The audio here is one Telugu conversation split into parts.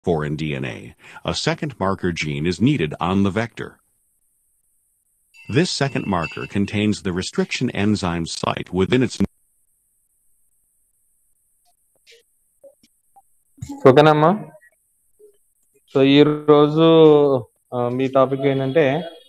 foreign DNA, a second marker gene is needed on the vector. This second marker contains the restriction enzyme site within its ఓకేనమ్మా సో ఈరోజు ఆ, మీ టాపిక్ ఏంటంటే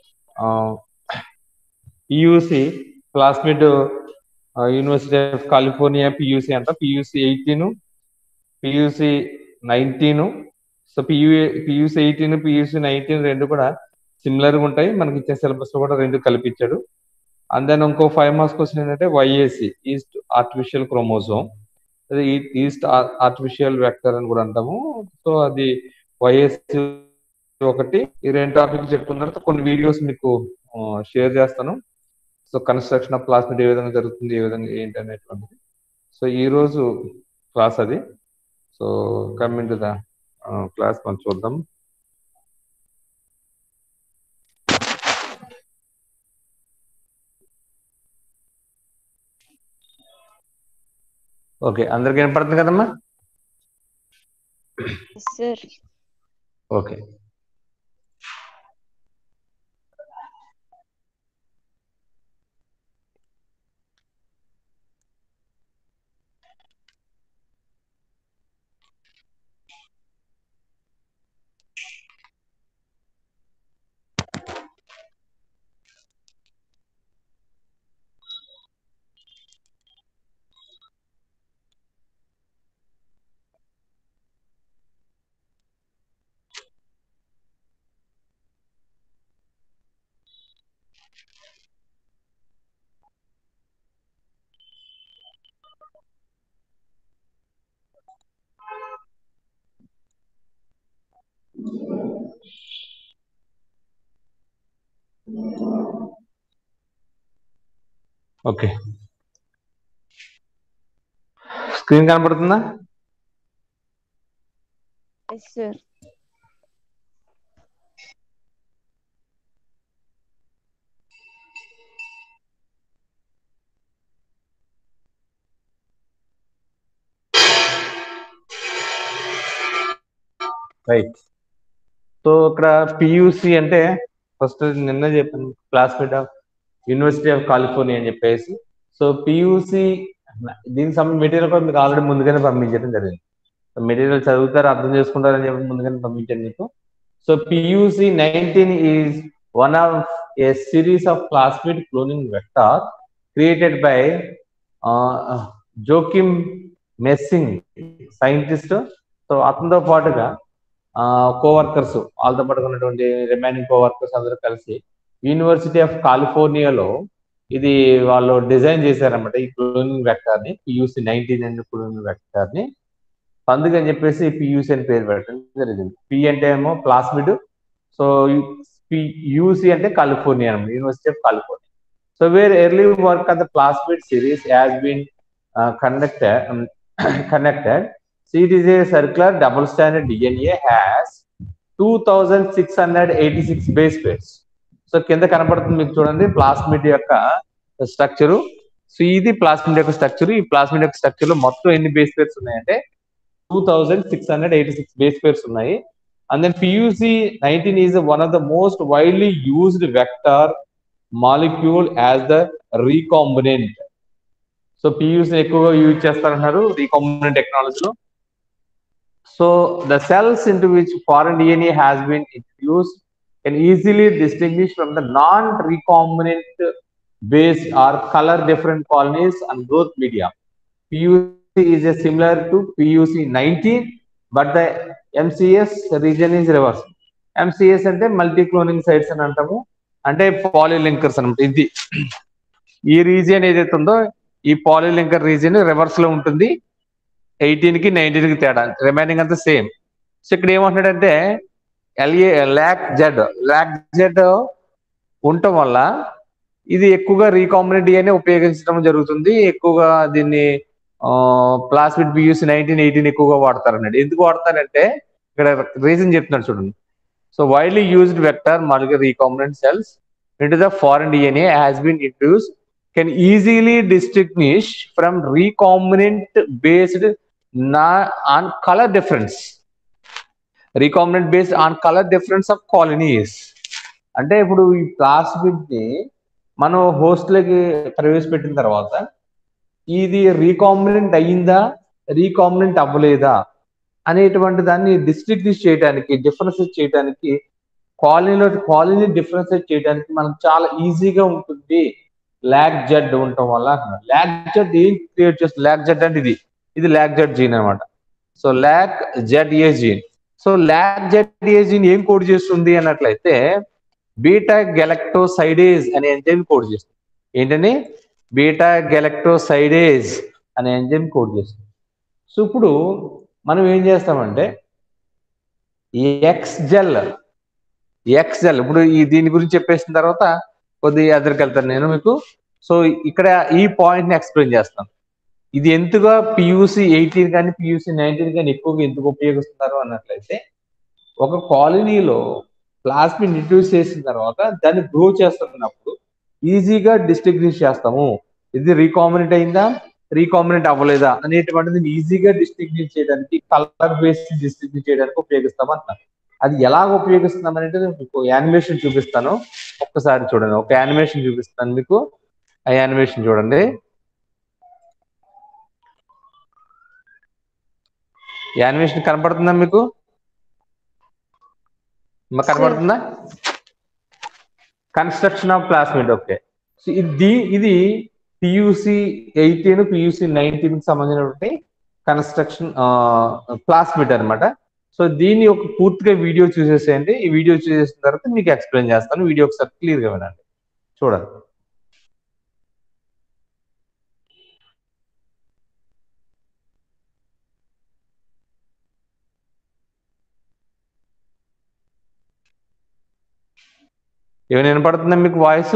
pUC classmate university of California pUC అంట pUC eighteen PUC nineteen so pU pUC eighteen PUC nineteen రెండు కూడా సిమిలర్ గా ఉంటాయి మనకి ఇచ్చే సిలబస్ లో కూడా రెండు కల్పించాడు అండ్ దెన్ ఇంకో ఫైవ్ మార్క్స్ క్వశ్చన్ ఏంటంటే వైఏసి ఈస్ట్ ఆర్టిఫిషియల్ క్రోమోజోమ్ అది ఈస్ట్ ఆర్టిఫిషియల్ వెక్టర్ అని కూడా అంటాము సో అది వైఎస్ ఒకటి ఈ రెండు టాపిక్ చెప్పుకున్న తర్వాత కొన్ని వీడియోస్ మీకు షేర్ చేస్తాను సో కన్స్ట్రక్షన్ ఆఫ్ క్లాస్ ఏ విధంగా జరుగుతుంది ఏ విధంగా ఏంటి అనేటువంటిది సో ఈ రోజు క్లాస్ అది so coming to the class మనం చూద్దాం ఓకే అందరికి వినపడుతుంది కదమ్మా సార్ ఓకే ఓకే స్క్రీన్ కనపడుతుందా ఎస్ సార్ రైట్ సో ఇక్కడ పియూసి అంటే ఫస్ట్ నిన్న చెప్పాను classmate of university of California అని చెప్పేసి సో పియూసి దీనికి సంబంధించిన మెటీరియల్ కూడా మీకు ఆల్రెడీ ముందుగానే పంపించడం జరిగింది మెటీరియల్ చదువుతారు అర్థం చేసుకుంటారని చెప్పి ముందుగానే పంపించాను మీకు so pUC nineteen is one of a series of classmate cloning vector created by Joachim Messing scientist so అతనితో పాటుగా కోవర్కర్స్ వాళ్ళతో పాటు ఉన్నటువంటి రిమైనింగ్ కోవర్కర్స్ అందరూ కలిసి యూనివర్సిటీ ఆఫ్ కాలిఫోర్నియాలో ఇది వాళ్ళు డిజైన్ చేశారన్నమాట ఈ క్లోనింగ్ వెక్టార్ ని పియూసి నైన్టీన్ అనే క్లోనింగ్ వెక్టార్ ని అందుకని చెప్పేసి పియూసి అని పేరు పెట్టడం జరిగింది పి అంటే ఏమో ప్లాస్మిడ్ సో యూసి అంటే కాలిఫోర్నియా అనమాట university of California so where early work on the plasmid series has been conducted connected. See, it is a circular double stranded DNA has 2686 base pairs. So కింద కనపడుతుంది మీకు చూడండి ప్లాస్మిడ్ యొక్క స్ట్రక్చర్ సో ఇది ప్లాస్మిడ్ యొక్క స్ట్రక్చర్ ఈ ప్లాస్మిడ్ యొక్క స్ట్రక్చర్ లో మొత్తం ఎన్ని బేస్ పేర్స్ ఉన్నాయంటే two thousand six hundred eighty six base pairs ఉన్నాయి and then pUC nineteen is one of the most widely used vector molecule as the recombinant so pUCs ఎక్కువగా యూజ్ చేస్తారన్నారు రీకాంబినెంట్ టెక్నాలజీలో so the cells into which foreign DNA has been introduced can easily distinguish from the non recombinant based or colour different colonies and growth media pUC is a similar to pUC nineteen but the MCS reason is reverse MCS అంటే మల్టీ క్లోనింగ్ సైట్స్ అని అంటాము అంటే పాలిలింకర్స్ అనమాట ఇది ఈ రీజియన్ ఏదైతే ఉందో ఈ పాలిలింకర్ రీజియన్ రివర్స్ లో ఉంటుంది ఎయిటీన్ కి నైన్టీన్ కి తేడా రిమైనింగ్ అంతా సేమ్ సో ఇక్కడ ఏమంటున్నాడంటే LA lac Z lac Z ఉండటం వల్ల ఇది ఎక్కువగా రీకాంబినెంట్ డిఎన్ఏ ఉపయోగించడం జరుగుతుంది ఎక్కువగా దీన్ని ప్లాస్మిడ్ బియూసి నైన్టీన్ ఎయిటీన్ ఎక్కువగా వాడతారు అన్నాడు ఎందుకు వాడతారంటే ఇక్కడ రీజన్ చెప్తున్నాడు చూడండి సో వైడ్లీ యూజ్డ్ వెక్టర్ మరియు recombinant cells into the foreign DNA has been introduced can easily distinguish from recombinant based na- on color difference. Recombinant based on colour difference of colonies అంటే ఇప్పుడు ఈ ప్లాస్మిడ్ ని మనం హోస్ట్లకి ప్రవేశపెట్టిన తర్వాత ఇది రీకాంబినెంట్ అయ్యిందా రీకాంబినెంట్ అవ్వలేదా అనేటువంటి దాన్ని డిస్ట్రిక్ట్ చేయడానికి డిఫరెన్షియేట్ చేయడానికి కాలనీలో కాలనీ డిఫరెన్షియేట్ చేయడానికి మనకు చాలా ఈజీగా ఉంటుంది ల్యాక్ జెడ్ ఉండటం వల్ల అంటున్నారు ల్యాక్ జెడ్ ఏం క్రియేట్ చేస్తుంది ల్యాక్ జెడ్ అంటే ఇది ఇది ల్యాక్ జెడ్ జీన్ అనమాట so lac Z a gene so lac Z a gene ఏం కోడ్ చేస్తుంది అన్నట్లయితే బీటా గెలక్టోసైడేజ్ అనే ఎంజైమ్ కోడ్ చేస్తుంది ఏంటని బీటా గెలక్టోసైడేజ్ అనే ఎంజైమ్ కోడ్ చేస్తుంది సో ఇప్పుడు మనం ఏం చేస్తామంటే ఎక్స్ జెల్ ఎక్స్ జెల్ ఇప్పుడు ఈ దీని గురించి చెప్పేసిన తర్వాత కొద్ది ఎదురుకి వెళ్తాను నేను మీకు సో ఇక్కడ ఈ పాయింట్ ని ఎక్స్ప్లెయిన్ చేస్తాను ఇది ఎంతగా పియూసి ఎయిటీన్ కానీ పియూసి నైన్టీన్ కానీ ఎక్కువగా ఎందుకు ఉపయోగిస్తున్నారు అన్నట్లయితే ఒక కాలనీలో ప్లాస్మిడ్ ఇంట్రడ్యూస్ చేసిన తర్వాత దాన్ని గ్రో చేస్తున్నప్పుడు ఈజీగా డిస్టింగ్విష్ చేస్తాము ఇది రీకాంబినెంట్ అయిందా రీకాంబినెంట్ అవ్వలేదా అనేటువంటిది ఈజీగా డిస్టింగ్విష్ చేయడానికి కలర్ బేస్డ్ డిస్టింగ్విష్ చేయడానికి ఉపయోగిస్తాం అంటున్నారు అది ఎలా ఉపయోగిస్తున్నాం అనేది మీకు యానిమేషన్ చూపిస్తాను ఒక్కసారి చూడండి ఒక యానిమేషన్ చూపిస్తాను మీకు ఆ యానిమేషన్ చూడండి యానిమేషన్ కనపడుతుందా మీకు మ- కనపడుతుందా construction of plasmid okay so ఇది ఇది పియూసి ఎయిటీన్ పియూసి నైన్టీన్ కి సంబంధించినటువంటి కన్స్ట్రక్షన్ ప్లాస్మిడ్ అన్నమాట సో దీన్ని ఒక పూర్తిగా వీడియో చూసేసేయండి ఈ వీడియో చూసేసిన తర్వాత మీకు ఎక్స్ప్లెయిన్ చేస్తాను వీడియో ఒకసారి క్లియర్ గా వినండి చూడండి ఏమైనా వినపడుతుందా మీకు వాయిస్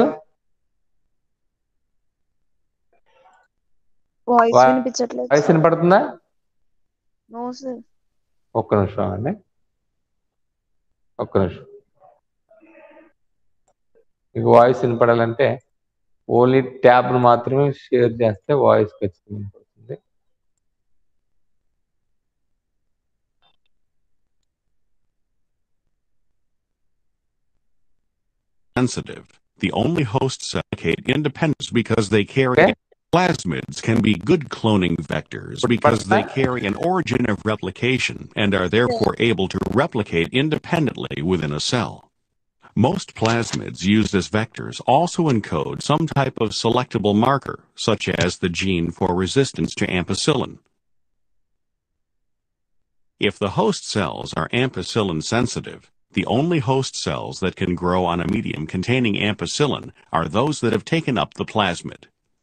వాయిస్ వా- వినిపించట్లేదు వాయిస్ వినపడుతుందా నో సార్ ఒక్క నిమిషం అండి ఒక్క నిమిషం మీకు వాయిస్ వినపడాలంటే ఓన్లీ ట్యాబ్ మాత్రమే షేర్ చేస్తే వాయిస్ ఖచ్చితంగా వినపడుతుంది sensitive. The only hosts allocate independence because they carry Okay. plasmids can be good cloning vectors or because they carry an origin of replication and are therefore able to replicate independently within a cell. Most plasmids used as vectors also encode some type of selectable marker, such as the gene for resistance to ampicillin. If the host cells are ampicillin sensitive, the only host cells that can grow on a medium containing ampicillin are those that have taken up the plasmid.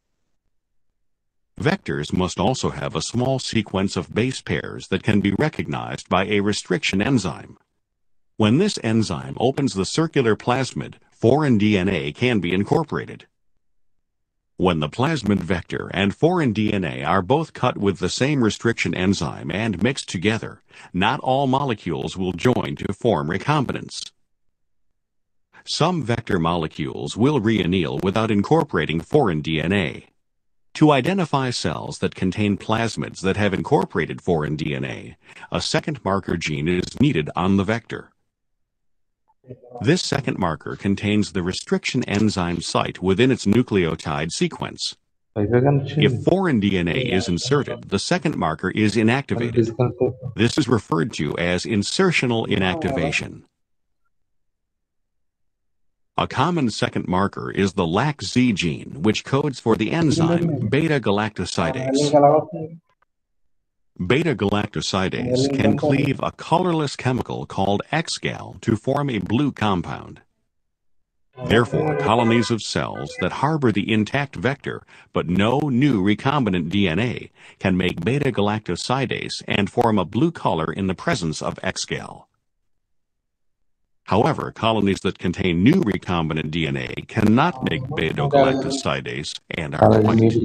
Vectors must also have a small sequence of base pairs that can be recognized by a restriction enzyme. When this enzyme opens the circular plasmid, foreign DNA can be incorporated. When the plasmid vector and foreign DNA are both cut with the same restriction enzyme and mixed together, not all molecules will join to form recombinants. Some vector molecules will reanneal without incorporating foreign DNA. To identify cells that contain plasmids that have incorporated foreign DNA, a second marker gene is needed on the vector. This second marker contains the restriction enzyme site within its nucleotide sequence. If foreign DNA is inserted, the second marker is inactivated. This is referred to as insertional inactivation. A common second marker is the LAC-Z gene, which codes for the enzyme beta-galactosidase. Beta-galactosidase can cleave a colorless chemical called XGAL to form a blue compound. Therefore, colonies of cells that harbor the intact vector but no new recombinant DNA can make beta-galactosidase and form a blue color in the presence of XGAL. However, colonies that contain new recombinant DNA cannot make beta-galactosidase and are white.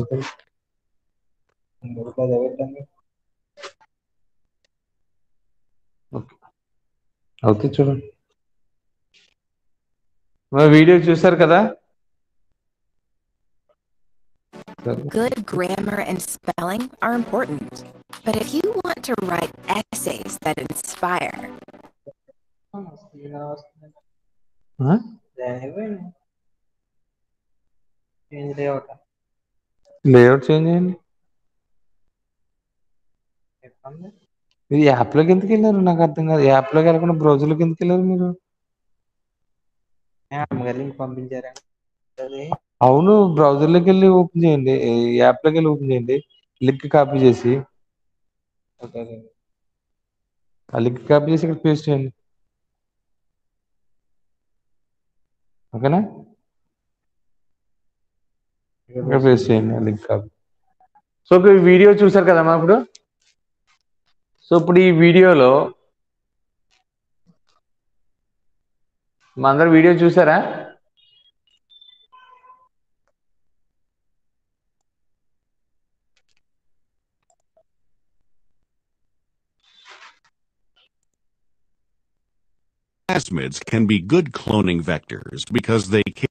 Okay చూడండి మరి వీడియో చూసారు కదా Good grammar and spelling are important. But if you want to write essays that inspire, layout change చేయండి ఇది యాప్లోకి ఎందుకు వెళ్ళారు నాకు అర్థం కాదు యాప్లోకి వెళ్ళకుండా బ్రౌజర్లోకి ఎందుకు వెళ్ళారు మీరు అమ్మగారు లింక్ పంపించారా అది అవును బ్రౌజర్లోకి వెళ్ళి ఓపెన్ చేయండి ఈ యాప్లోకి వెళ్ళి ఓపెన్ చేయండి లింక్ కాపీ చేసి ఆ లింక్ కాపీ చేసి ఇక్కడ పేస్ట్ చేయండి ఓకేనా ఇక్కడ పేస్ట్ చేయండి ఆ లింక్ కాపీ సో ఇప్పుడు ఈ వీడియో చూసారు కదమ్మా ఇప్పుడు సో ఇప్పుడు ఈ వీడియోలో మా అందరు వీడియో చూసారా Plasmids can be good cloning vectors because they can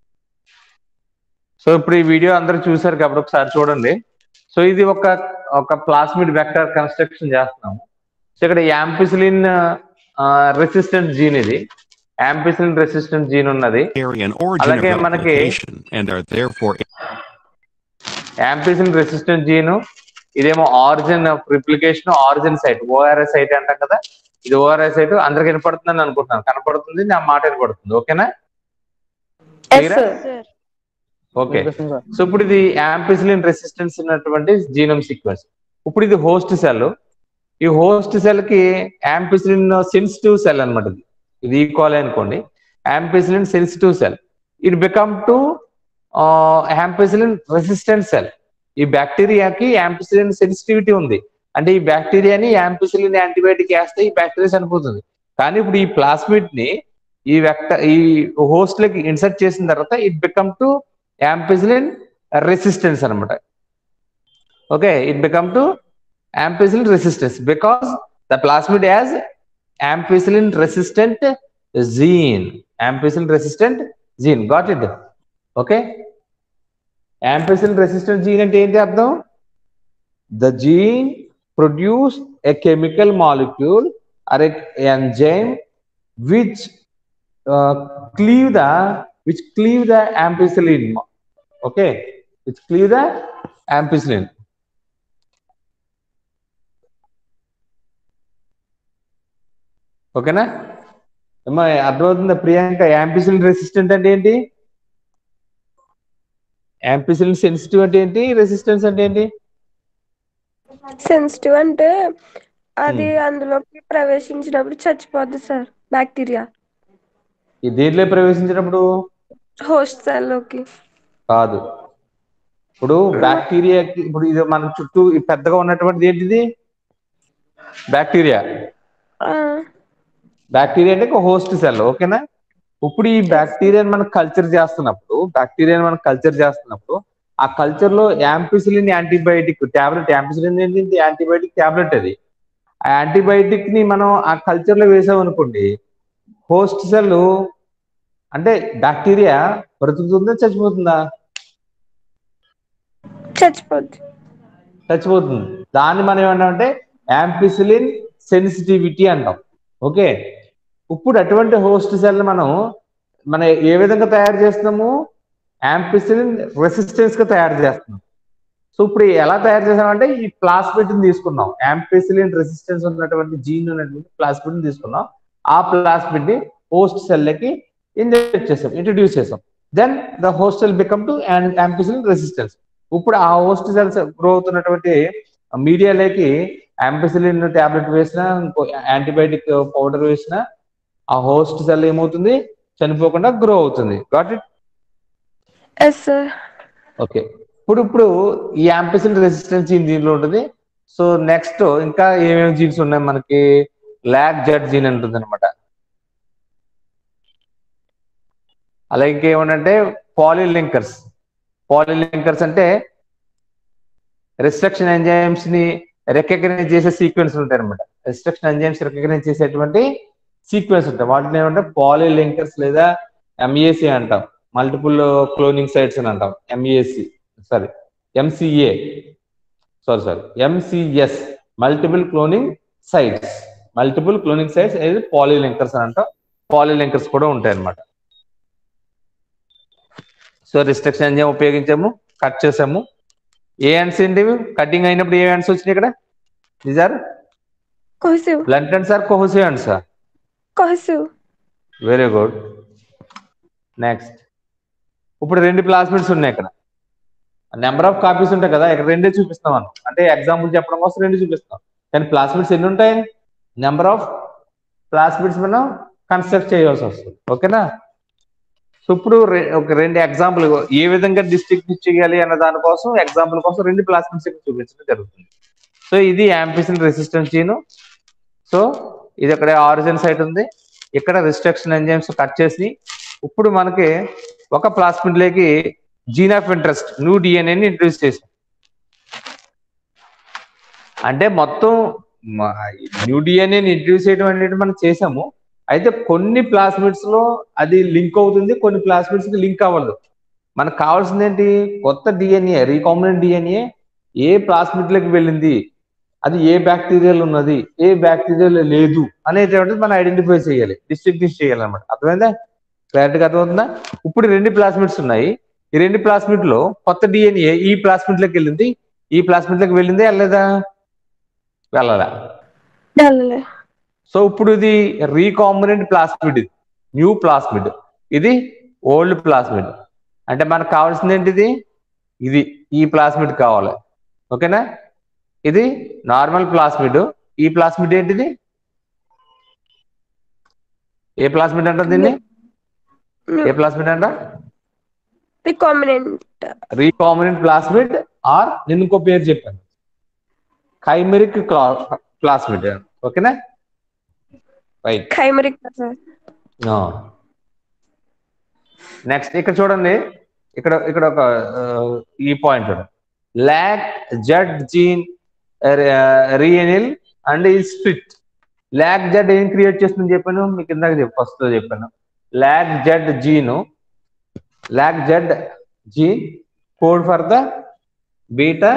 so ఇప్పుడు ఈ వీడియో అందరూ చూసారు కాబట్టి ఒకసారి చూడండి సో ఇది ఒక ఒక ప్లాస్మిడ్ వెక్టర్ కన్స్ట్రక్షన్ చేస్తున్నాము సో ఇక్కడ యాంపిసిలిన్ రెసిస్టెంట్ జీన్ ఇది యాంపిసిలిన్ రెసిస్టెంట్ జీన్ ఉన్నది carry an origin of అలాగే మనకి replication and are therefore ampicillin resistant gene ఇదేమో origin of replication origin site ORS site అంటాం కదా ఇది ఓఆర్ఎస్ సైట్ అందరికి వినపడుతుందని అనుకుంటున్నాను కనపడుతుంది నా మాట వినపడుతుంది ఓకేనా Clear ఆ? సార్ ఓకే సో ఇప్పుడు ఇది యాంపిసిలిన్ రెసిస్టెన్స్ ఉన్నటువంటి జీనోమ్ సీక్వెన్స్ ఇప్పుడు ఇది హోస్ట్ సెల్ ఈ హోస్ట్ సెల్ కి యాంపిసిలిన్ సెన్సిటివ్ సెల్ అన్నమాట ఇది ఇది ఈక్వల్ అనుకోండి ampicillin sensitive cell it become to ampicillin resistant cell ఈ బ్యాక్టీరియాకి యాంపిసిలిన్ సెన్సిటివిటీ ఉంది అంటే ఈ బ్యాక్టీరియాని యాంపిసిలిన్ యాంటీబయాటిక్ వేస్తే ఈ బ్యాక్టీరియా చనిపోతుంది కానీ ఇప్పుడు ఈ ప్లాస్మిడ్ ని ఈ వెక్ట ఈ హోస్ట్ లకి ఇన్సర్ట్ చేసిన తర్వాత it become to ampicillin resistance అనమాట okay it become to ampicillin resistance because the plasmid as ampicillin resistant gene ampicillin resistant gene got it okay ampicillin resistant gene అంటే ఏంటి అర్థం the gene produce a chemical molecule or enzyme which cleave the which cleave the ampicillin okay which cleave the ampicillin ఓకేనా అమ్మా అర్థమవుతుందా ప్రియాంక యాంపిసిలిన్ రెసిస్టెంట్ అంటే ఏంటి యాంపిసిలిన్ సెన్సిటివ్ అంటే ఏంటి రెసిస్టెన్స్ అంటే ఏంటి సెన్సిటివ్ అంటే అది అందులోకి ప్రవేశించినప్పుడు చచ్చిపోద్ది సార్ బ్యాక్టీరియా ఈ దేంట్లో ప్రవేశించినప్పుడు హోస్ట్ సెల్ లోకి కాదు ఇప్పుడు బ్యాక్టీరియాకి ఇప్పుడు ఇది మన చుట్టూ ఈ పెద్దగా ఉన్నటువంటిది ఏంటిది బ్యాక్టీరియా ఆ, బ్యాక్టీరియా అంటే ఒక హోస్ట్ సెల్ ఓకేనా ఇప్పుడు ఈ బ్యాక్టీరియాని మనం కల్చర్ చేస్తున్నప్పుడు బ్యాక్టీరియాని మనం కల్చర్ చేస్తున్నప్పుడు ఆ కల్చర్ లో యాంపిసిలిన్ యాంటీబయాటిక్ టాబ్లెట్ యాంపిసిలిన్ ఏంటి యాంటీబయాటిక్ టాబ్లెట్ అది ఆ యాంటీబయాటిక్ ని మనం ఆ కల్చర్ లో వేసాం అనుకోండి హోస్ట్ సెల్ అంటే బ్యాక్టీరియా బ్రతుకుతుందా చచ్చిపోతుందా చచ్చిపోద్ది చచ్చిపోతుంది దాన్ని మనం ఏమంటామంటే యాంపిసిలిన్ సెన్సిటివిటీ అంటాం ఓకే ఇప్పుడు అటువంటి హోస్ట్ సెల్ మనం మన ఏ విధంగా తయారు చేస్తున్నాము యాంపిసిలిన్ రెసిస్టెన్స్ గా తయారు చేస్తున్నాం సో ఇప్పుడు ఎలా తయారు చేసామంటే ఈ ప్లాస్మిడ్ ని తీసుకున్నాం యాంపిసిలిన్ రెసిస్టెన్స్ ఉన్నటువంటి జీన్ ఉన్నటువంటి ప్లాస్మిడ్ ని తీసుకున్నాం ఆ ప్లాస్మిడ్ ని హోస్ట్ సెల్లకి ఇంజెక్ట్ చేసాం ఇంట్రడ్యూస్ చేసాం then the host cell become to ampicillin resistance ఇప్పుడు ఆ హోస్ట్ సెల్స్ గ్రో అవుతున్నటువంటి మీడియాలోకి యాంపిసిలిన్ టాబ్లెట్ వేసినా ఇంకో యాంటీబయాటిక్ పౌడర్ వేసినా ఆ హోస్ట్ సెల్ ఏమవుతుంది చనిపోకుండా గ్రో అవుతుంది got it yes sir okay ఇప్పుడు ఇప్పుడు ఈ యాంపిసిలిన్ రెసిస్టెన్స్ జీన్ దీనిలో ఉంటుంది సో నెక్స్ట్ ఇంకా ఏమేమి జీన్స్ ఉన్నాయి మనకి లాక్ జెడ్ జీన్ ఉంటుంది అనమాట అలాగే ఇంకేమంటే పాలిలింకర్స్ పాలిలింకర్స్ అంటే రిస్ట్రక్షన్ ఎంజైమ్స్ ని రికగ్నైజ్ చేసే సీక్వెన్స్ ఉంటాయి అనమాట రిస్ట్రక్షన్ ఎంజైమ్స్ రికగ్నైజ్ చేసేటువంటి సీక్వెన్స్ ఉంటాయి వాటిని ఏమంటే పాలిలింకర్స్ లేదా ఎంఈఎస్సి అంటాం మల్టిపుల్ క్లోనింగ్ సైట్స్ అని అంటాం MESC sorry MCA sorry sorry MCS multiple cloning sites multiple cloning sites అనేది పాలీలింకర్స్ అని అంటాం పాలీలింకర్స్ కూడా ఉంటాయి అన్నమాట సో రిస్ట్రిక్షన్ ఎంజైమ్ ఉపయోగించాము కట్ చేసాము ఏ హ్యాండ్స్ ఏంటి కటింగ్ అయినప్పుడు ఏ హ్యాండ్స్ వచ్చినాయి ఇక్కడ these are cohesive blunt and sir cohesive ends sir cohesive very good next ఇప్పుడు రెండు ప్లాస్మిడ్స్ ఉన్నాయి ఇక్కడ నెంబర్ ఆఫ్ కాపీస్ ఉంటాయి కదా ఇక్కడ రెండే చూపిస్తాం మనం అంటే ఎగ్జాంపుల్ చెప్పడం కోసం రెండు చూపిస్తాం కానీ ప్లాస్మిడ్స్ ఎన్ని ఉంటాయి నెంబర్ ఆఫ్ ప్లాస్మిడ్స్ మనం కన్స్ట్రక్ట్ చేయాల్సి వస్తుంది ఓకేనా సో ఇప్పుడు రె- ఒక రెండు ఎగ్జాంపుల్ ఏ విధంగా డిస్ట్రిక్ట్ చేయాలి అన్న దానికోసం ఎగ్జాంపుల్ కోసం రెండు ప్లాస్మిడ్స్ ఇక్కడ చూపించడం జరుగుతుంది సో ఇది యాంపిసిన్ రెసిస్టెన్స్ జీను సో ఇది ఇక్కడ ఆరిజిన్ సైట్ ఉంది ఇక్కడ రిస్ట్రిక్షన్ ఎంజైమ్స్ కట్ చేసి ఇప్పుడు మనకి ఒక ప్లాస్మిడ్ లేకి జీన్ ఆఫ్ ఇంట్రెస్ట్ న్యూ డిఎన్ఏని ఇంట్రడ్యూస్ చేసాం అంటే మొత్తం న్యూ డిఎన్ఏని ఇంట్రడ్యూస్ చేయడం అనేది మనం చేసాము అయితే కొన్ని ప్లాస్మిడ్స్ లో అది లింక్ అవుతుంది కొన్ని ప్లాస్మిడ్స్ కి లింక్ అవ్వదు మనకు కావాల్సింది ఏంటి కొత్త డిఎన్ఏ రీకాంబినెంట్ డిఎన్ఏ ఏ ప్లాస్మిడ్ లోకి వెళ్ళింది అది ఏ బ్యాక్టీరియాలో ఉన్నది ఏ బ్యాక్టీరియాలో లేదు అనేటువంటిది మనం ఐడెంటిఫై చేయాలి డిస్టింగ్విష్ చేయాలి అనమాట అర్థమైందా క్లారిటీగా అర్థమవుతుందా ఇప్పుడు ఈ రెండు ప్లాస్మిడ్స్ ఉన్నాయి ఈ రెండు ప్లాస్మిడ్ లో కొత్త డిఎన్ఏ ఈ ప్లాస్మిడ్ లోకి వెళ్ళింది ఈ ప్లాస్మిడ్ లోకి వెళ్ళిందే వెళ్ళలేదా వెళ్ళాలా డల్లలే సో ఇప్పుడు ఇది రీకాంబినెంట్ ప్లాస్మిడ్ ఇది న్యూ ప్లాస్మిడ్ ఇది ఓల్డ్ ప్లాస్మిడ్ అంటే మనకు కావాల్సింది ఏంటిది ఇది ఈ ప్లాస్మిడ్ కావాలి ఓకేనా ఇది నార్మల్ ప్లాస్మిడ్ ఈ ప్లాస్మిడ్ ఏంటిది ఏ ప్లాస్మిడ్ అంటారు దీన్ని ఏ ప్లాస్మిడ్ అంట రికాంబినెంట్ రీకాంబినెంట్ ప్లాస్మిడ్ ఆర్ నేను ఇంకో పేరు చెప్పాను కైమెరిక్ ప్లాస్మిడ్ ఓకేనా రైట్ ఖైమరిక్ సార్ నెక్స్ట్ ఇక్కడ చూడండి ఇక్కడ ఇక్కడ ఒక ఆ, ఈ పాయింట్ చూడండి lac Z gene reanneal and ఈ స్ప్లిట్ ల్యాక్ జడ్ ఏం క్రియేట్ చేస్తుందని చెప్పాను మీకు ఇందాక చెప్ప ఫస్ట్ చెప్పాను lac Z gene lac Z gene code for the beta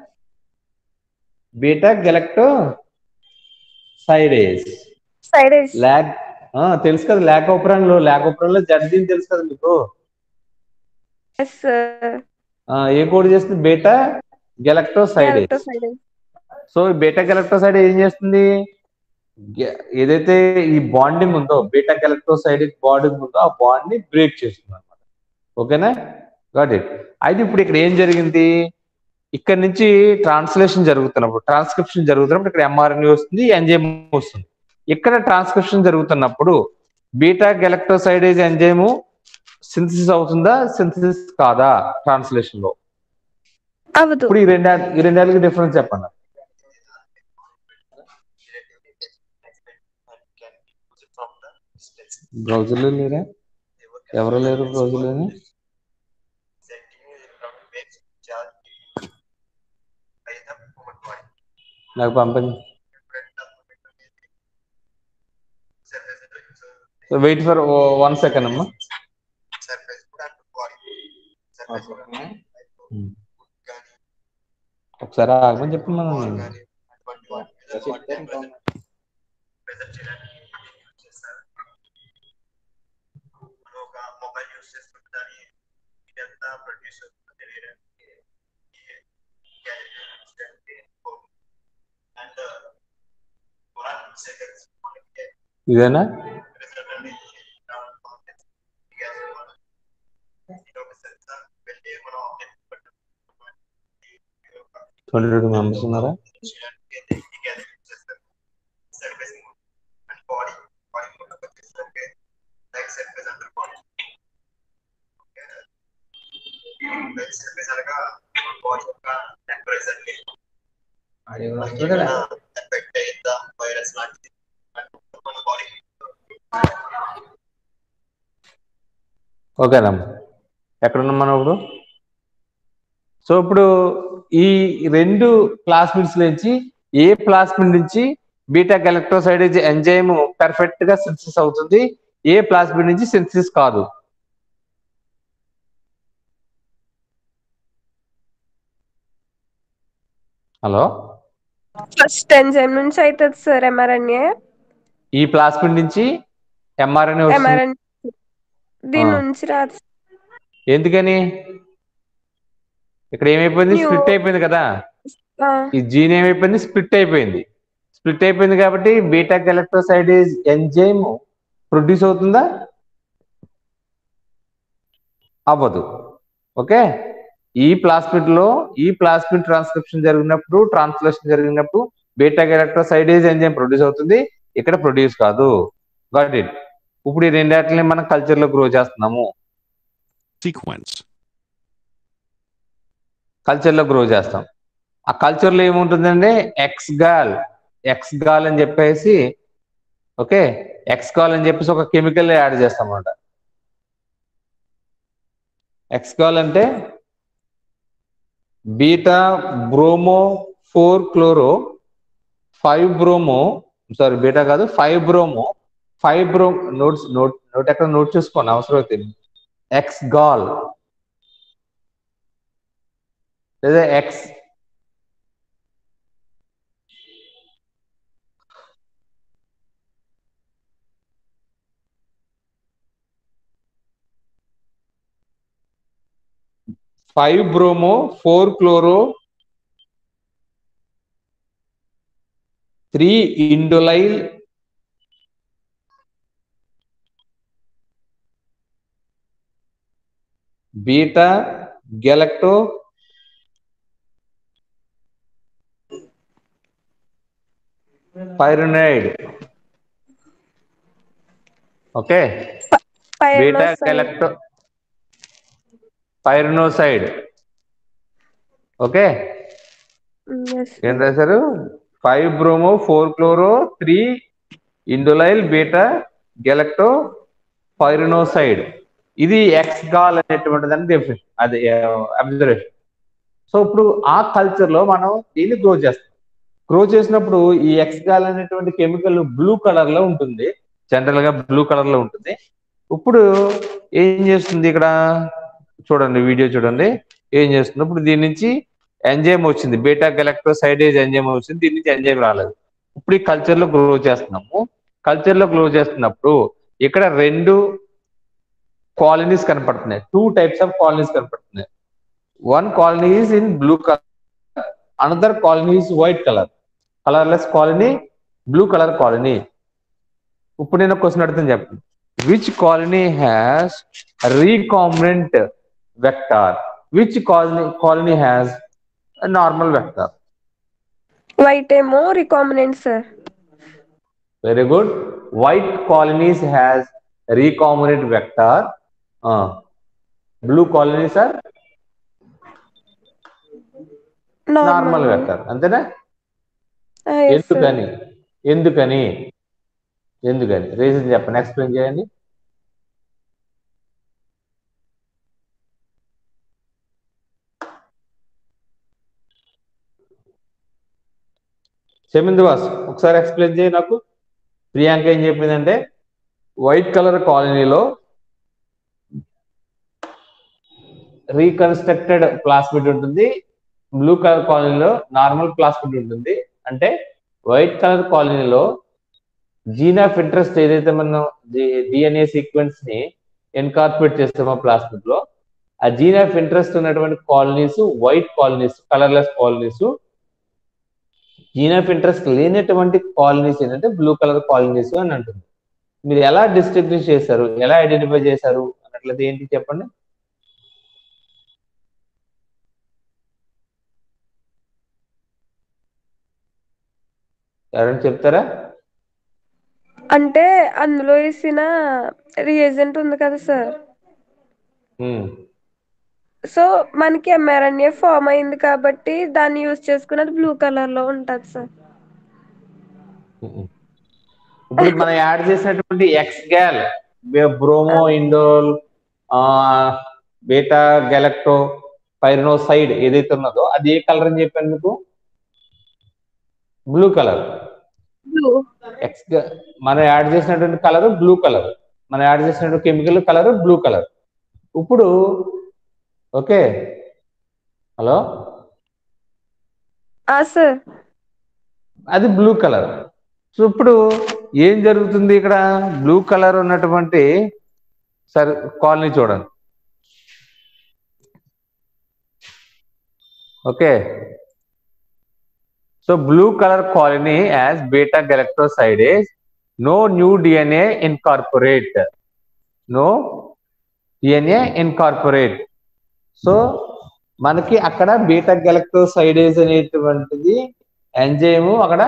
beta galactosidase side lac ఆ, తెలుసు కదా ల్యాక్ ఓపరాన్లో ల్యాక్ ఓపరాన్లో జడ్ జీన్ తెలుసు కదా మీకు ఎస్ ఆ, ఏ కోడ్ చేస్తుంది beta galactosidase side so ఈ బీటా గెలక్ట్రోసైడ్ ఏం చేస్తుంది గె- ఏదైతే ఈ బాండింగ్ ఉందో బీటా గెలక్ట్రోసైడ్ బాండింగ్ ఉందో ఆ బాండ్ ని బ్రేక్ చేస్తుంది అనమాట ఓకేనా గాట్ ఇట్ అయితే ఇప్పుడు ఇక్కడ ఏం జరిగింది ఇక్కడ నుంచి ట్రాన్స్లేషన్ జరుగుతున్నప్పుడు ట్రాన్స్క్రిప్షన్ జరుగుతున్నప్పుడు ఇక్కడ ఎంఆర్ఎన్ఏ వస్తుంది ఎంజైమ్ వస్తుంది ఇక్కడ ట్రాన్స్క్రిప్షన్ జరుగుతున్నప్పుడు బీటా గెలక్ట్రోసైడేజ్ ఎంజైమ్ సింథసిస్ అవుతుందా సింథసిస్ కాదా ట్రాన్స్లేషన్ లో అవదు ఇప్పుడు ఈ రెండు ఈ రెండేళ్ళకి డిఫరెన్స్ చెప్పండి బ్రౌజర్లో లేరా ఎవరు లేరు బ్రౌజర్లోని నాకు పంపండి వెయిట్ ఫర్ వన్ సెకండ్ అమ్మా ఒకసారి ఆగమని చెప్పండి మనం ఇదేనా ట్వంటీ టూ మెంబర్స్ ఉన్నారా అది కూడా వస్తుంది కదా ఓకేనమ్మా ఎక్కడున్నాం మనం ఇప్పుడు సో ఇప్పుడు ఈ రెండు ప్లాస్మిడ్స్ నుంచి ఏ ప్లాస్మిడ్ నుంచి బీటా గెలక్ట్రోసైడేజ్ ఎంజైమ్ పర్ఫెక్ట్ గా సింథసిస్ అవుతుంది ఏ ప్లాస్మిడ్ నుంచి సింథసిస్ కాదు హలో ఫస్ట్ ఎంజైమ్ నుంచి అవుతుంది సార్ ఎంఆర్ఎన్ఏ ఈ ప్లాస్మిడ్ నుంచి ఎంఆర్ఎన్ఏ వస్తుంది ఎంఆర్ఎన్ దీని ఆ. నుంచి రాదు ఎందుకని ఇక్కడ ఏమైపోయింది New- స్ప్లిట్ అయిపోయింది కదా ఆ, ఈ జీన్ ఏమైపోయింది స్ప్లిట్ అయిపోయింది స్ప్లిట్ అయిపోయింది కాబట్టి బీటా ఎలక్ట్రోసైడేజ్ ఎంజైమ్ ప్రొడ్యూస్ అవుతుందా అవ్వదు ఓకే ఈ ప్లాస్మిడ్ లో ఈ ప్లాస్మిడ్ ట్రాన్స్క్రిప్షన్ జరిగినప్పుడు ట్రాన్స్లేషన్ జరిగినప్పుడు బీటా ఎలక్ట్రోసైడేజ్ ఎంజైమ్ ప్రొడ్యూస్ అవుతుంది ఇక్కడ ప్రొడ్యూస్ కాదు గాట్ ఇట్ ఇప్పుడు ఈ రెండాటిని మనం కల్చర్ లో గ్రో చేస్తున్నాము Sequence. కల్చర్ లో గ్రో చేస్తాం ఆ కల్చర్ లో ఏముంటుందంటే ఎక్స్ గాల్ ఎక్స్ గాల్ అని చెప్పేసి ఓకే ఎక్స్ గాల్ అని చెప్పేసి ఒక కెమికల్ యాడ్ చేస్తాం అన్నమాట ఎక్స్ గాల్ అంటే beta bromo four chloro five bromo sorry beta కాదు five bromo five bro notes note note ఎక్కడ నోట్ చూసుకోండి అవసరం అయితే ఎక్స్ గాల్ లేదా X five bromo four chloro three indolyl beta galactopyranoside okay beta pyranoside. Galactopyranoside okay Mm, yes, ఏం రాశారు five bromo four chloro three indolyl beta galactopyranoside ఇది ఎక్స్ గాల్ అనేటువంటిది అని డెఫినేషన్ అది అబ్జర్వేషన్ సో ఇప్పుడు ఆ కల్చర్ లో మనం దీన్ని గ్రో చేస్తాం గ్రో చేసినప్పుడు ఈ ఎక్స్ గాల్ అనేటువంటి కెమికల్ బ్లూ కలర్ లో ఉంటుంది జనరల్ గా బ్లూ కలర్ లో ఉంటుంది ఇప్పుడు ఏం చేస్తుంది ఇక్కడ చూడండి వీడియో చూడండి ఏం చేస్తుంది ఇప్పుడు దీని నుంచి ఎంజైమ్ వచ్చింది బీటా గెలక్ట్రోసైడేజ్ ఎంజైమ్ వచ్చింది దీని నుంచి ఎంజైమ్ రాలేదు ఇప్పుడు ఈ కల్చర్ లో గ్రో చేస్తున్నాము కల్చర్ లో గ్రో చేస్తున్నప్పుడు ఇక్కడ రెండు కాలనీస్ కనపడుతున్నాయి టూ టైప్స్ ఆఫ్ కాలనీస్ కనపడుతున్నాయి one colony is in blue colour another colony is white colour colourless colony blue colour colony ఇప్పుడు నేను క్వశ్చన్ అడుగుతాను చెప్పండి which colony has recombinant vector which colony colony has normal vector white ఏమో recombinant sir very good white colonies has recombinant vector blue colonies are normal vector అంతేనా ఎందుకని ఎందుకని ఎందుకని రీజన్ చెప్పండి ఎక్స్ప్లెయిన్ చేయండి శమింద్ వాస్ ఒకసారి ఎక్స్ప్లెయిన్ చేయి నాకు ప్రియాంక ఏం చెప్పిందంటే వైట్ కలర్ కాలనీలో రీకన్స్ట్రక్టెడ్ ప్లాస్మిడ్ ఉంటుంది బ్లూ కలర్ కాలనీలో నార్మల్ ప్లాస్మిడ్ ఉంటుంది అంటే వైట్ కలర్ కాలనీలో జీన్ ఆఫ్ ఇంట్రెస్ట్ ఏదైతే మనం డిఎన్ఏ సీక్వెన్స్ ని ఎన్కార్పొరేట్ చేస్తామో ప్లాస్మిడ్ లో ఆ జీన్ ఆఫ్ ఇంట్రెస్ట్ ఉన్నటువంటి colonies white colonies colourless colonies gene of interest లేనటువంటి కాలనీస్ ఏంటంటే బ్లూ కలర్ కాలనీస్ అని అంటుంది మీరు ఎలా డిస్టింగ్విష్ చేశారు ఎలా ఐడెంటిఫై చేశారు అన్నట్లయితే ఏంటి చెప్పండి ఎవరైనా చెప్తారా అంటే అందులో వేసిన రియేజెంట్ ఉంది కదా సార్ ఉమ్, సో మనకి ఎంఆర్ఎన్ఏ ఫామ్ అయింది కాబట్టి దాన్ని యూజ్ చేసుకుని అది బ్లూ కలర్ లో ఉంటది సార్ ఉమ్. ఇప్పుడు మనం యాడ్ చేసినటువంటి X gal bromo indole beta galactopyranoside ఏదైతే ఉన్నదో అది ఏ కలర్ అని చెప్పాను మీకు బ్లూ కలర్ బ్లూ ఎక్స్ మనం యాడ్ చేసినటువంటి కలర్ బ్లూ కలర్ మనం యాడ్ చేసినటువంటి కెమికల్ కలర్ బ్లూ కలర్ ఇప్పుడు ఓకే హలో ఆ సార్ అది బ్లూ కలర్ సో ఇప్పుడు ఏం జరుగుతుంది ఇక్కడ బ్లూ కలర్ ఉన్నటువంటి సరే కాలనీ చూడండి okay so blue colour colony as beta galactosidase no new DNA incorporate no DNA incorporate so మనకి అక్కడ బీటా గెలక్ట్రోసైడేజ్ అనేటువంటిది ఎంజైమ్ అక్కడ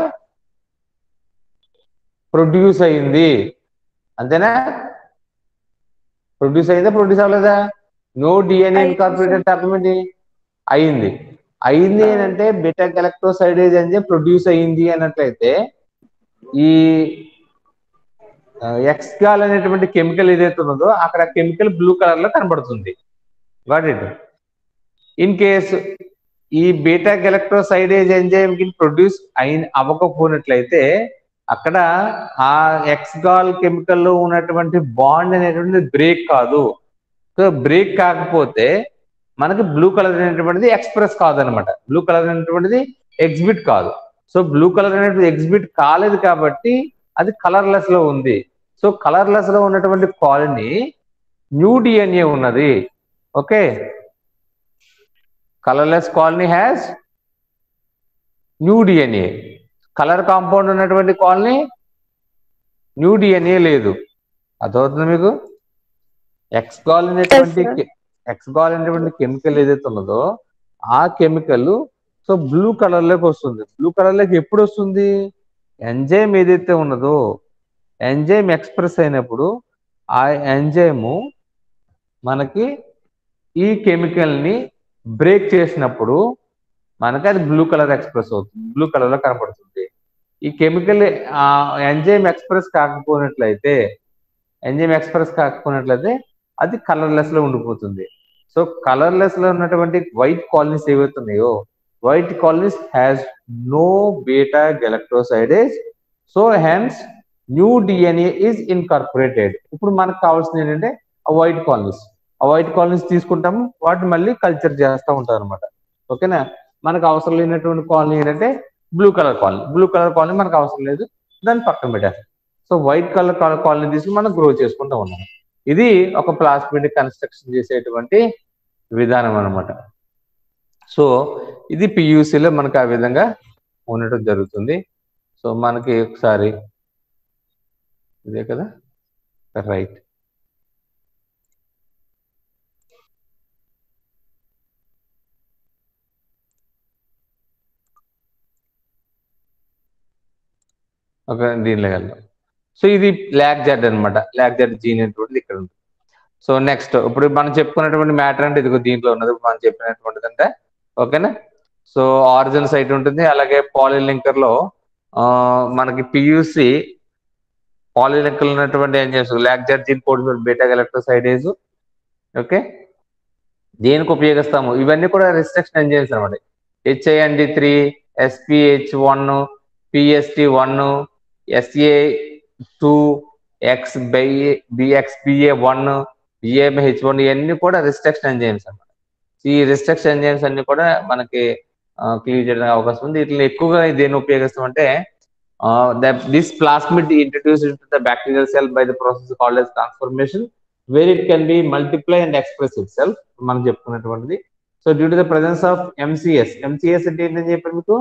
ప్రొడ్యూస్ అయింది అంతేనా ప్రొడ్యూస్ అయిందా ప్రొడ్యూస్ అవ్వలేదా నో డిఎన్ఏ అయింది ఇన్కార్పొరేటెడ్ అర్థం ఏంటి అయింది అయింది అని అంటే బీటా గెలక్ట్రోసైడేజ్ ఎంజైమ్ ప్రొడ్యూస్ అయింది అన్నట్లయితే ఈ ఎక్స్గాల్ అనేటువంటి కెమికల్ ఏదైతే ఉన్నదో అక్కడ కెమికల్ బ్లూ కలర్ లో కనబడుతుంది గాట్ ఇట్ ఇన్ కేస్ ఈ బీటా గెలక్ట్రోసైడేజ్ ఎంజైమ్ కి ప్రొడ్యూస్ అయిన అవ్వకపోయినట్లయితే అక్కడ ఆ ఎక్స్గాల్ కెమికల్ లో ఉన్నటువంటి బాండ్ అనేటువంటిది బ్రేక్ కాదు సో బ్రేక్ కాకపోతే మనకి బ్లూ కలర్ అనేటువంటిది ఎక్స్ప్రెస్ కాదనమాట బ్లూ కలర్ అనేటువంటిది ఎగ్జిబిట్ కాదు సో బ్లూ కలర్ అనేటువంటి ఎగ్జిబిట్ కాలేదు కాబట్టి అది కలర్లెస్ లో ఉంది సో కలర్లెస్ లో ఉన్నటువంటి కాలనీ న్యూ డిఎన్ఏ ఉన్నది okay colourless colony has new DNA colour compound ఉన్నటువంటి కాలనీ న్యూ డిఎన్ఏ లేదు అర్థమవుతుంది మీకు ఎక్స్గాల్ అనేటువంటి Yes, sir. ఎక్స్గాల్ అనేటువంటి కెమికల్ ఏదైతే ఉన్నదో ఆ కెమికల్ సో బ్లూ కలర్ లోకి వస్తుంది బ్లూ కలర్ లోకి ఎప్పుడు వస్తుంది ఎంజైమ్ ఏదైతే ఉన్నదో ఎంజైమ్ ఎక్స్ప్రెస్ అయినప్పుడు ఆ ఎంజైమ్ మనకి ఈ కెమికల్ ని బ్రేక్ చేసినప్పుడు మనకి అది బ్లూ కలర్ ఎక్స్ప్రెస్ అవుతుంది బ్లూ కలర్ లో కనపడుతుంది ఈ కెమికల్ ఆ ఎంజైమ్ ఎక్స్ప్రెస్ కాకపోయినట్లయితే ఎంజైమ్ ఎక్స్ప్రెస్ కాకపోయినట్లయితే అది కలర్లెస్ లో ఉండిపోతుంది సో కలర్లెస్ లో ఉన్నటువంటి వైట్ కాలనీస్ ఏవైతే ఉన్నాయో white colonies has no beta galactosidase so hence new DNA is incorporated ఇప్పుడు మనకు కావాల్సింది ఏంటంటే ఆ వైట్ కాలనీస్ ఆ వైట్ కాలనీస్ తీసుకుంటాము వాటిని మళ్ళీ కల్చర్ చేస్తూ ఉంటాం అనమాట ఓకేనా మనకు అవసరం లేనటువంటి కాలనీ ఏంటంటే blue colour colony blue colour colony మనకు అవసరం లేదు దాన్ని పక్కన పెట్టేస్తాం సో వైట్ కలర్ కాలనీ తీసుకుని మనం గ్రో చేసుకుంటూ ఉన్నాం ఇది ఒక ప్లాస్మిడ్ కన్స్ట్రక్షన్ చేసేటువంటి విధానం అన్నమాట సో ఇది PUC లో మనకు ఆ విధంగా ఉండటం జరుగుతుంది సో మనకి ఒకసారి ఇదే కదా రైట్ ఒక దీనిలో వెళ్దాం సో ఇది ల్యాక్ జెడ్ అనమాట ల్యాక్ జెడ్ జీన్ అనేటువంటిది ఇక్కడ ఉంది సో నెక్స్ట్ ఇప్పుడు మనం చెప్పుకున్నటువంటి మ్యాటర్ అంటే ఇదిగో దీంట్లో ఉన్నది ఇప్పుడు మనం చెప్పినటువంటిది అంటే ఓకేనా సో ఆరిజిన్ సైట్ ఉంటుంది అలాగే పాలిలింకర్ లో ఆ, మనకి పియూసి పాలిలింకర్ ఉన్నటువంటి ఏం చేస్తుంది lac Z gene code beta galactosidase okay దేనికి ఉపయోగిస్తాము ఇవన్నీ కూడా రిస్ట్రిక్షన్ ఎంజైమ్స్ అనమాట HIND three SPH one PST one SA two X by BXBA one BAH one ఇవన్నీ కూడా రిస్ట్రిక్షన్ ఎంజైమ్స్ అన్నమాట ఈ రిస్ట్రిక్షన్ ఎంజైమ్స్ అన్ని కూడా మనకి క్లియర్ చేయడానికి అవకాశం ఉంది వీటిని ఎక్కువగా దేన్ని ఉపయోగిస్తామంటే this plasmid introduce into the bacterial cell by the process called as transformation where it can be multiply and express itself మనం చెప్పుకున్నటువంటిది so due to the presence of MCS MCS అంటే ఏంటని చెప్పారు మీకు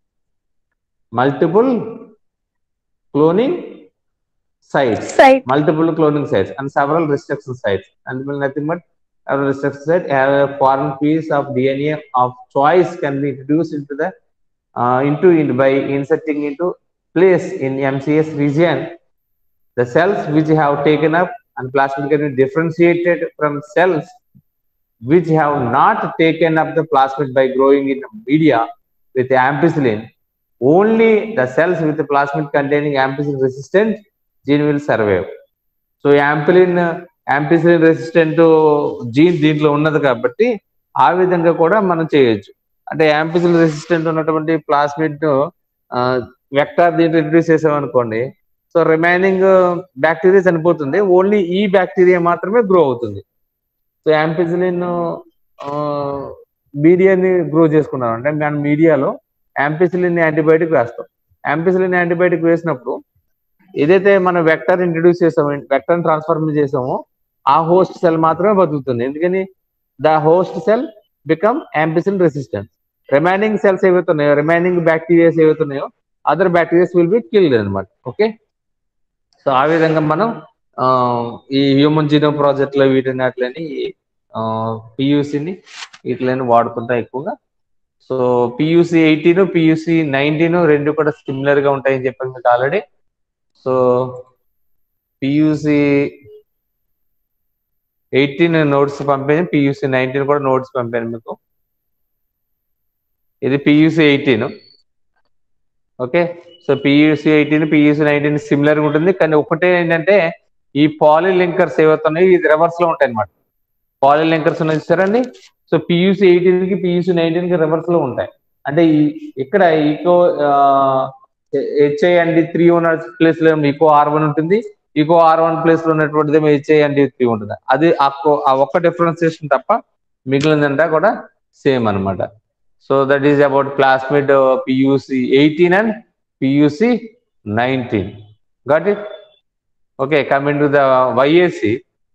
multiple cloning sites site multiple cloning sites and several restriction sites and will nothing but a restriction site have a foreign piece of DNA of choice can be introduced into the uh, into in by inserting into place in MCS region the cells which have taken up and plasmid can be differentiated from cells which have not taken up the plasmid by growing in media with ampicillin only the cells with the plasmid containing ampicillin resistant gene will survive so ampicillin ampicillin resistant gene దీంట్లో ఉన్నది కాబట్టి ఆ విధంగా కూడా మనం చేయొచ్చు అంటే యాంపిసిలిన్ రెసిస్టెంట్ ఉన్నటువంటి ప్లాస్మిడ్ వెక్టార్ దీంట్లో ఇంట్రడ్యూస్ చేసామనుకోండి సో రిమైనింగ్ బ్యాక్టీరియా చనిపోతుంది ఓన్లీ ఈ బ్యాక్టీరియా మాత్రమే గ్రో అవుతుంది సో యాంపిసిలిన్ మీడియాని గ్రో చేసుకున్నాం అంటే మన మీడియాలో యాంపిసిలిన్ యాంటీబయాటిక్ వేస్తాం యాంపిసిలిన్ యాంటీబయాటిక్ వేసినప్పుడు ఏదైతే మనం వెక్టర్ ఇంట్రడ్యూస్ చేసామో వెక్టర్ ట్రాన్స్ఫర్మ్ చేసామో ఆ హోస్ట్ సెల్ మాత్రమే బతుకుతుంది ఎందుకని the host cell become ampicillin resistant remaining cells ఏవైతే ఉన్నాయో రిమైనింగ్ బ్యాక్టీరియాస్ ఏవైతే ఉన్నాయో other bacterias will be killed అనమాట ఓకే సో ఆ విధంగా మనం ఆ, ఈ హ్యూమన్ జీనోమ్ ప్రాజెక్ట్ లో వీటిని అట్లని పియూసిని వీటిని వాడుతుంటాం ఎక్కువగా so PUC eighteen PUC nineteen రెండు కూడా సిమిలర్ గా ఉంటాయని చెప్పాను మీకు already so PUC eighteen notes పంపాను పియూసి నైన్టీన్ కూడా నోట్స్ పంపాను మీకు ఇది PUC eighteen okay so PUC eighteen PUC nineteen similar గా ఉంటుంది కానీ ఒకటే ఏంటంటే ఈ పాలీ లింకర్స్ ఏవైతే ఉన్నాయో ఇది రివర్స్ లో ఉంటాయి అనమాట పాలీ లింకర్స్ ఉన్నాయి చూసారండి సో పియూసి ఎయిటీన్ కి పియూసి నైన్టీన్ కి రివర్స్ లో ఉంటాయి అంటే ఈ ఇక్కడ ఈకో హెచ్ఐ అండి త్రీ ఉన్న ప్లేస్ లో ఈకో ఆర్ వన్ ఉంటుంది ఈకో ఆర్ వన్ ప్లేస్ లో ఉన్నటువంటిది హెచ్ఐ అండి త్రీ ఉంటుంది అది ఆ కో- ఆ ఒక్క డిఫరెన్సియేషన్ తప్ప మిగిలిందంతా కూడా సేమ్ అన్నమాట so that is about classmate PUC eighteen and PUC nineteen got it okay coming to the YAC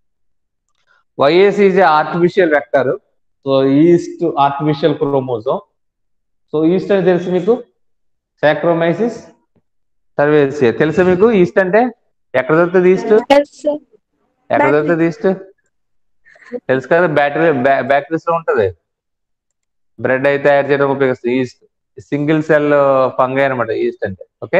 YAC is artificial vector so yeast artificial chromosome so yeast అని తెలుసు మీకు సాక్రోమైసిస్ సర్వేసి తెలుసా మీకు ఈస్ట్ అంటే ఎక్కడ దొరుకుతుంది ఈస్ట్ ఎక్కడ దొరుకుతుంది ఈస్ట్ తెలుసు కదా బ్యాటరీ బ్యాటరీస్ లో ఉంటది బ్రెడ్ అయితే తయారు చేయడం ఉపయోగిస్తుంది ఈస్ట్ సింగిల్ సెల్ ఫంగై అనమాట ఈస్ట్ అంటే ఓకే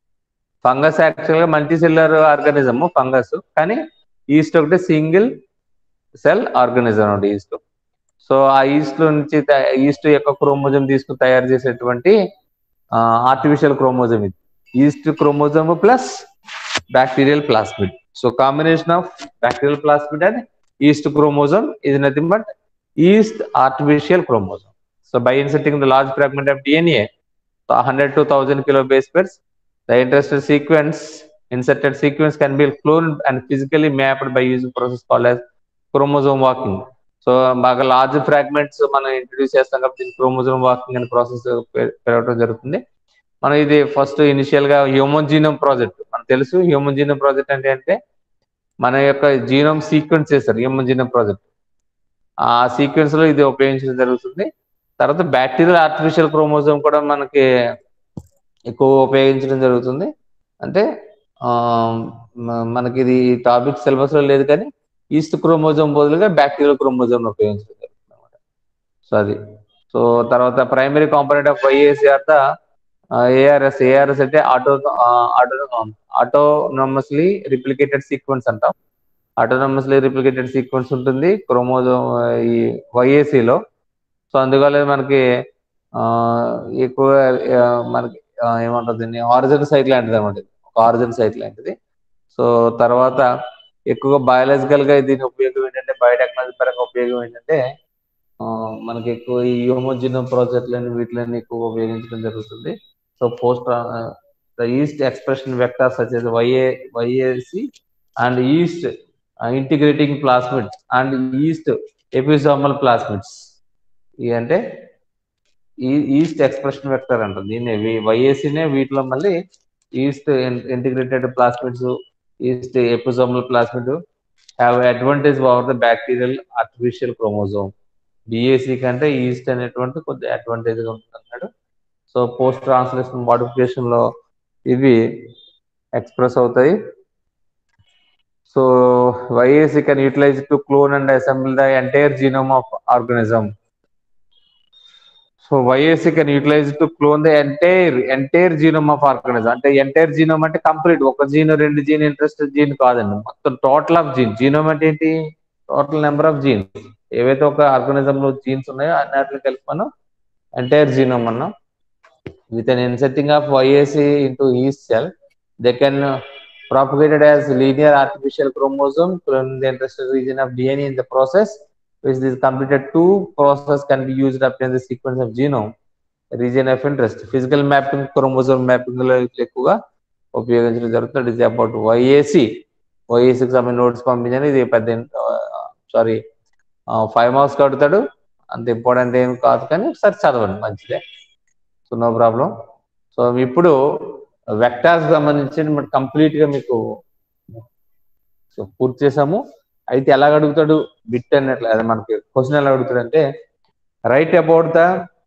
ఫంగస్ యాక్చువల్ గా మల్టీ సెల్లర్ ఆర్గానిజం ఫంగస్ కానీ ఈస్ట్ ఒకటి సింగిల్ సెల్ ఆర్గానిజం అనమాట ఈస్ట్ సో ఆ ఈస్ట్ నుంచి ఈస్ట్ యొక్క క్రోమోజోమ్ తీసుకుని తయారు చేసేటువంటి ఆర్టిఫిషియల్ క్రోమోజోమ్ ఇది yeast chromosome plus bacterial plasmid so combination of bacterial plasmid and yeast chromosome is nothing but yeast artificial chromosome. So by inserting the large fragment of DNA, so 100 to 1000 kilo base pairs, the interested sequence, inserted sequence can be cloned and physically mapped by using process called as chromosome walking. So బాగా లార్జ్ ఫ్రాగ్మెంట్స్ మనం ఇంట్రడ్యూస్ చేస్తాం కాబట్టి క్రోమోజోమ్ వాకింగ్ అనే ప్రాసెస్ పెరగడం జరుగుతుంది మనం ఇది ఫస్ట్ ఇనిషియల్ గా హ్యూమన్ జీనోమ్ ప్రాజెక్ట్ మనకు తెలుసు హ్యూమన్ జీనోమ్ ప్రాజెక్ట్ అంటే అంటే మన యొక్క జీనోమ్ సీక్వెన్స్ చేస్తారు హ్యూమన్ జీనోమ్ ప్రాజెక్ట్ ఆ సీక్వెన్స్ లో ఇది ఉపయోగించడం జరుగుతుంది తర్వాత బ్యాక్టీరియల్ ఆర్టిఫిషియల్ క్రోమోజోమ్ కూడా మనకి ఎక్కువ ఉపయోగించడం జరుగుతుంది అంటే ఆ, మ- మనకి ఇది టాపిక్ సిలబస్ లో లేదు కానీ ఈస్ట్ క్రోమోజోమ్ బదులుగా బ్యాక్టీరియల్ క్రోమోజోమ్ ఉపయోగించడం జరుగుతుంది అనమాట సో అది సో తర్వాత primary component of YAC are the ARS ARS అంటే auto auto autonomously replicated sequence అంటాం ఆటోనమస్లీ రిప్లికేటెడ్ సీక్వెన్స్ ఉంటుంది క్రోమోజోమ్ ఈ YAC లో సో అందువల్ల మనకి ఆ, ఎక్కువ ఆ, మనకి ఆ, ఏమంటారు దీన్ని ఆరిజిన్ సైట్ లాంటిది అనమాట ఒక ఆరిజిన్ సైట్ లాంటిది సో తర్వాత ఎక్కువగా బయాలజికల్ గా దీని ఉపయోగం ఏంటంటే బయోటెక్నాలజీ పరంగా ఉపయోగం ఏంటంటే ఆ, మనకి ఎక్కువ ఈ హ్యూమోజినమ్ ప్రాజెక్టులని వీటిని ఎక్కువ ఉపయోగించడం జరుగుతుంది so post the yeast expression vector such as YA YAC and yeast integrating plasmids and yeast episomal plasmids ఇవి అంటే ఈ ఈస్ట్ ఎక్స్ప్రెషన్ వెక్టర్ అంటారు దీన్ని వైఏసీనే వీటిలో మళ్ళీ yeast integrated plasmids yeast episomal plasmid have advantage over the bacterial artificial chromosome BAC కంటే ఈస్ట్ అనేటువంటి కొద్ది అడ్వాంటేజ్ గా ఉంటుంది అన్నాడు సో పోస్ట్ ట్రాన్స్లేషన్ మోడిఫికేషన్ లో ఇవి ఎక్స్ప్రెస్ అవుతాయి so YAC can utilize to clone and assemble the entire genome of organism so YAC can utilize to clone the entire entire genome of organism అంటే ఎంటైర్ జీనోమ్ అంటే కంప్లీట్ ఒక జీన్ రెండు జీన్ ఇంట్రెస్ట్ జీన్ కాదండి మొత్తం టోటల్ ఆఫ్ జీన్ జీనోమ్ అంటే ఏంటి టోటల్ నెంబర్ ఆఫ్ జీన్స్ ఏవైతే ఒక ఆర్గనిజం లో జీన్స్ ఉన్నాయో అన్నిటిని కలిపి మనం ఎంటైర్ జీనోమ్ అన్నాం with an inserting of YAC into each cell, they can uh, propagated as linear artificial chromosome from the interested region of DNA in the process, which is completed two process can be used up in the sequence of genome region of interest. Physical mapping, chromosome mapping లో ఎక్కువగా ఉపయోగించడం జరుగుతుంది ఇది అబౌట్ వైఏసి వైఏసికి సంబంధించిన నోట్స్ పంపించాను ఇది పెద్ద సారీ ఫైవ్ మార్క్స్ కడతాడు అంత ఇంపార్టెంట్ ఏం కాదు కానీ ఒకసారి చదవండి మంచిదే సో నో ప్రాబ్లం సో ఇప్పుడు వెక్టార్స్ సంబంధించి కంప్లీట్ గా మీకు సో పూర్తి చేసాము అయితే ఎలాగ అడుగుతాడు బిట్ అన్నట్లు అదే మనకి క్వశ్చన్ ఎలా అడుగుతాడు అంటే write about the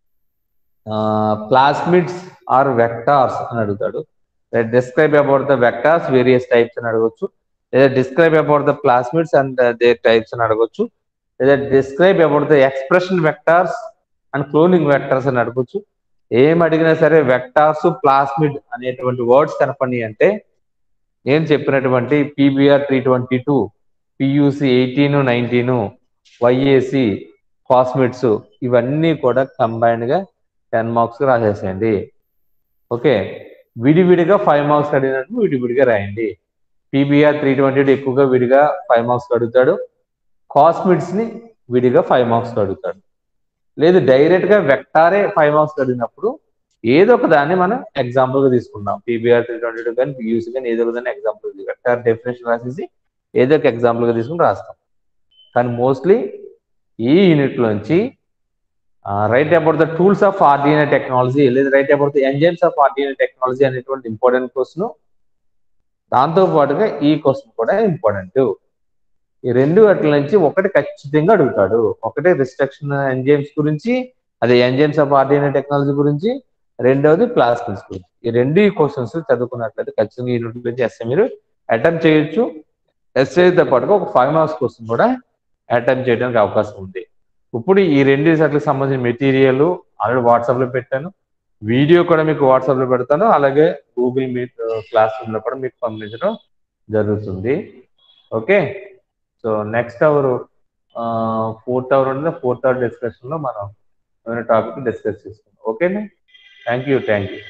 plasmids or vectors అని అడుగుతాడు describe about the vectors various types అని అడగొచ్చు లేదా describe about the plasmids and their types అని అడగొచ్చు లేదా describe about the expression vectors and cloning vectors అని అడగొచ్చు ఏం అడిగినా సరే వెక్టార్స్ ప్లాస్మిడ్ అనేటువంటి వర్డ్స్ కనపడి అంటే నేను చెప్పినటువంటి PBR three twenty two PUC eighteen nineteen YAC cosmids ఇవన్నీ కూడా కంబైన్డ్ గా టెన్ మార్క్స్ రాసేసేయండి ఓకే విడివిడిగా ఫైవ్ మార్క్స్ అడిగినట్టు విడివిడిగా రాయండి పీబీఆర్ త్రీ ట్వంటీ ఎక్కువగా విడిగా ఫైవ్ మార్క్స్ అడుగుతాడు కాస్మిడ్స్ ని విడిగా ఫైవ్ మార్క్స్ అడుగుతాడు లేదు డైరెక్ట్ గా వెక్టారే ఫైవ్ మార్క్స్ అడిగినప్పుడు ఏదో ఒక దాన్ని మనం ఎగ్జాంపుల్ గా తీసుకుందాం పీబీఆర్ త్రీ ట్వంటీ టూ కానీ పియూసీ కానీ ఏదో ఒక దాన్ని ఎగ్జాంపుల్ వెక్టార్ డెఫినేషన్ రాసేసి ఏదో ఒక ఎగ్జాంపుల్ గా తీసుకుని రాస్తాం కానీ మోస్ట్లీ ఈ యూనిట్ లోంచి write about the tools of ordinary technology లేదా write about the enzymes of ordinary technology అనేటువంటి ఇంపార్టెంట్ క్వశ్చన్ దాంతో పాటుగా ఈ క్వశ్చన్ కూడా ఇంపార్టెంట్ ఈ రెండు వాటి నుంచి ఒకటి ఖచ్చితంగా అడుగుతాడు ఒకటి రిస్ట్రక్షన్ ఎంజైమ్స్ గురించి అదే ఎంజైమ్స్ ఆఫ్ ఆర్డినరీ టెక్నాలజీ గురించి రెండవది ప్లాస్మిడ్స్ గురించి ఈ రెండు క్వశ్చన్స్ చదువుకున్నట్లయితే ఖచ్చితంగా ఈ యూనిట్ నుంచి ఎస్ఏ మీరు అటెంప్ట్ చేయొచ్చు ఎస్ఏతో పాటుగా ఒక ఫైవ్ మార్క్స్ క్వశ్చన్ కూడా అటెంప్ట్ చేయడానికి అవకాశం ఉంది ఇప్పుడు ఈ రెండు సెట్లకు సంబంధించిన మెటీరియల్ ఆల్రెడీ వాట్సాప్ లో పెట్టాను వీడియో కూడా మీకు వాట్సాప్ లో పెడతాను అలాగే గూగుల్ మీట్ క్లాస్ రూమ్ లో కూడా మీకు పంపించడం జరుగుతుంది okay so next hour fourth hour ఉంది ఫోర్త్ అవర్ డిస్కషన్ లో మనం ఏమైనా టాపిక్ డిస్కస్ చేసుకుందాం ఓకేనా థ్యాంక్ యూ థ్యాంక్ యూ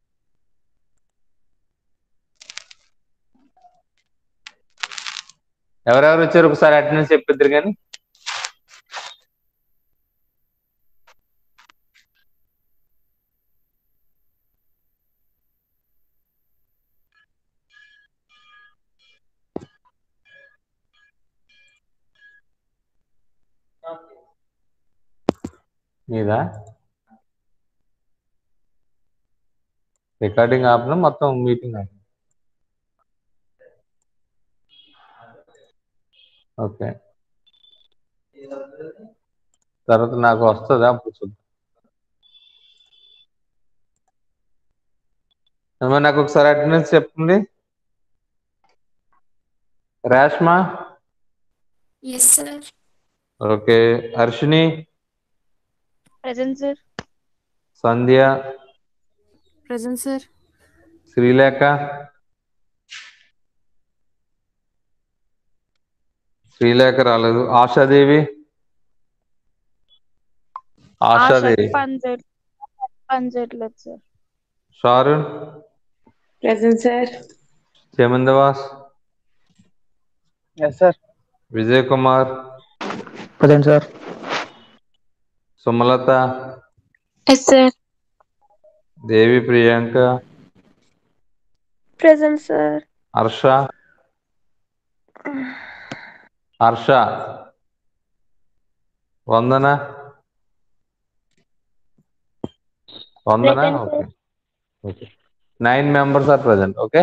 ఎవరెవరు వచ్చారు ఒకసారి అటెండెన్స్ చెప్పిద్దరు కానీ మీదా రికార్డింగ్ ఆపిన మొత్తం మీటింగ్ ఆపిన ఓకే తర్వాత నాకు వస్తుందా అప్పుడు చూద్దాం ఏమో నాకు ఒకసారి అటెండెన్స్ చెప్పండి Reshma yes sir okay Harshini present sir Sandhya present sir Srilekha Srilekha రాలేదు ఆశాదేవి ఆశాదేవి పని చేయట్లేదు పని చేయట్లేదు సార్ షారుణ్ ప్రెసెంట్ సార్ చేమందవాస్ yes sir Vijay Kumar present sir Sumalatha yes sir Devi Priyanka present sir Harsha Harsha Vandana Vandana Present, okay okay nine members are present okay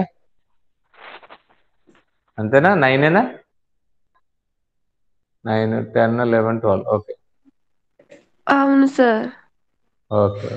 అంతేనా నైనేనా nine ten eleven twelve okay అవును సార్ ఓకే